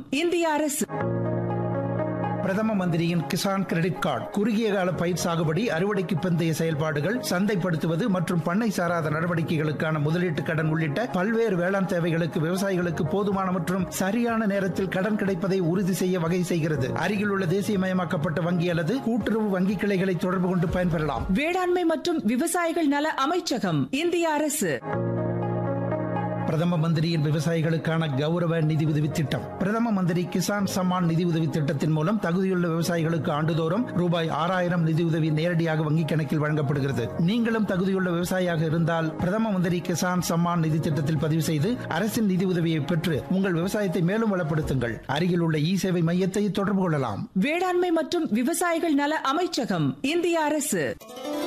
இந்திய அரசு பிரதம மந்திரியின் கிசான் கிரெடிட் கார்டு குறுகிய கால பயிர் சாகுபடி அறுவடைக்கு பிந்தைய செயல்பாடுகள் சந்தைப்படுத்துவது மற்றும் பண்ணை சாராத நடவடிக்கைகளுக்கான முதலீட்டு கடன் உள்ளிட்ட பல்வேறு வேளாண் தேவைகளுக்கு விவசாயிகளுக்கு போதுமான மற்றும் சரியான நேரத்தில் கடன் கிடைப்பதை உறுதி செய்ய வகை செய்கிறது அருகில் உள்ள தேசியமயமாக்கப்பட்ட வங்கி அல்லது கூட்டுறவு வங்கி கிளைகளை தொடர்பு கொண்டு பயன்பெறலாம் வேளாண்மை மற்றும் விவசாயிகள் நல அமைச்சகம் இந்திய அரசு பிரதம மந்திரியின் விவசாயிகளுக்கான கௌரவ நிதி உதவி திட்டம் பிரதம மந்திரி கிசான் சம்மான் நிதி உதவி திட்டத்தின் மூலம் தகுதியுள்ள விவசாயிகளுக்கு ஆண்டுதோறும் ரூபாய் ஆறாயிரம் நிதி உதவி நேரடியாக வங்கிக் கணக்கில் வழங்கப்படுகிறது நீங்களும் தகுதியுள்ள விவசாயியாக இருந்தால் பிரதம மந்திரி கிசான் சம்மான் நிதி திட்டத்தில் பதிவு செய்து அரசின் நிதி உதவியை பெற்று உங்கள் விவசாயத்தை மேலும் வளப்படுத்துங்கள் அருகில் உள்ள இ சேவை மையத்தை தொடர்பு கொள்ளலாம் வேளாண்மை மற்றும் விவசாயிகள் நல அமைச்சகம் இந்திய அரசு